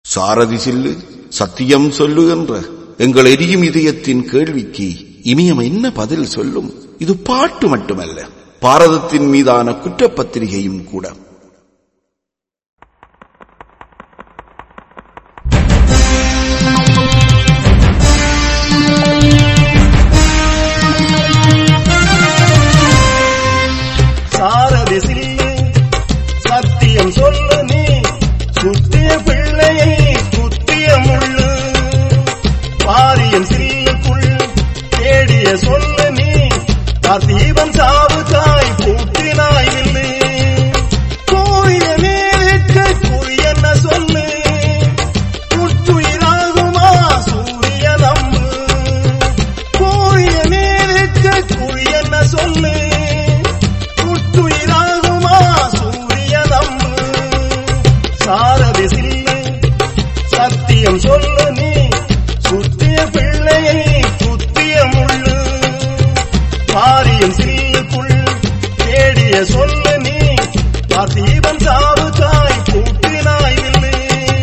சாரதி சில்லு சத்தியம் சொல்லு என்ற எங்கள் எரியும் இதயத்தின் கேள்விக்கு இமயம் என்ன பதில் சொல்லும் இது பாட்டு மட்டுமல்ல பாரதத்தின் மீதான குற்றப்பத்திரிகையும் கூட சாரதி சில்லு சத்தியம் சொல்லு நீ சுத்திய பிள்ளையை குத்திய முள்ளு பாரியம் சில்லுக்குள் தேடிய சொல்லு நீ தீபம் சாவு தாய் பூட்டினாய் வில்லு கோரிய மேலிட்ட குறி என்ன சொல்லு உற்றுயிராகுமா சூரிய நம்பு கோரிய மேலிட்ட குறி என்ன சொல்லு உற்றுயிராகுமா சூரிய நம்பு சாரதி சில்லு சத்தியம் சொல்லு நீ சுத்திய பிள்ளையை குத்திய முள்ளு பாரியம் சில்லுக்குள் தேடிய சொல்லு நீ தீபம் சாவு தாய் கூட்டினாய் வில்லு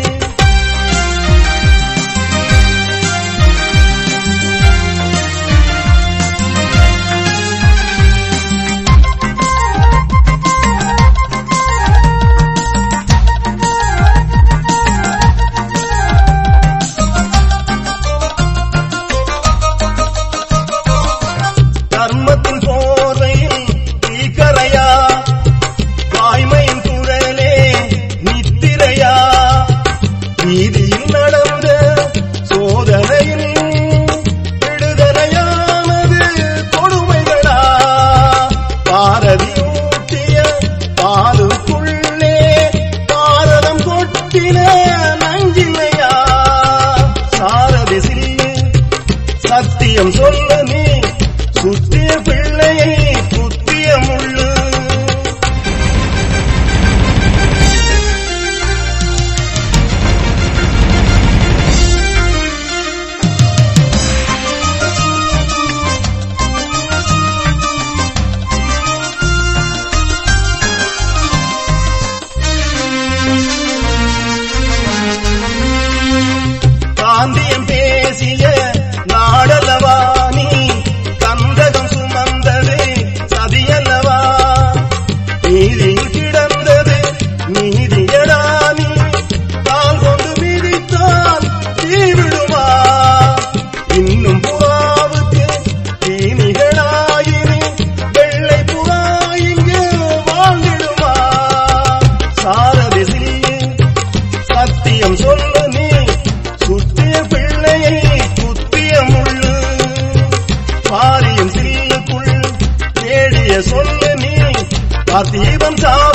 தர்மத்தின் போர்வையில் தீக்கரையா வாய்மையின் குரலே நித்திரையா வீதியில் நடந்த சோதனையில் விடுதலையானது கொடுமைகளா பாரதி ஊட்டிய பாலுக்குள்ளே பாரதம் கொட்டின நஞ்சில்லையா சாரதி சில்லு சத்தியம் சொல்லு நீ சுத்திய பிள்ளையை குத்திய முள்ளு காந்தியம் பேசிய நாடல்லவா நீ கந்தகம் சுமந்தது சதியல்லவா நீதியில் கிடந்தது நீதியடா நீ கால் கொண்டு மிதித்தால் தீவிடுமா இன்னும் புறாவுக்கு தீனிகளாயினி வெள்ளை புறா இங்கு வாழ்ந்திடுமா சாரதி சில்லு சத்தியம் சொல்லு நீ சுத்திய பிள்ளையை குத்திய முள்ளு பாரியும் சில்லுக்குள் தேடிய சொல்லு நீ தீபம் சா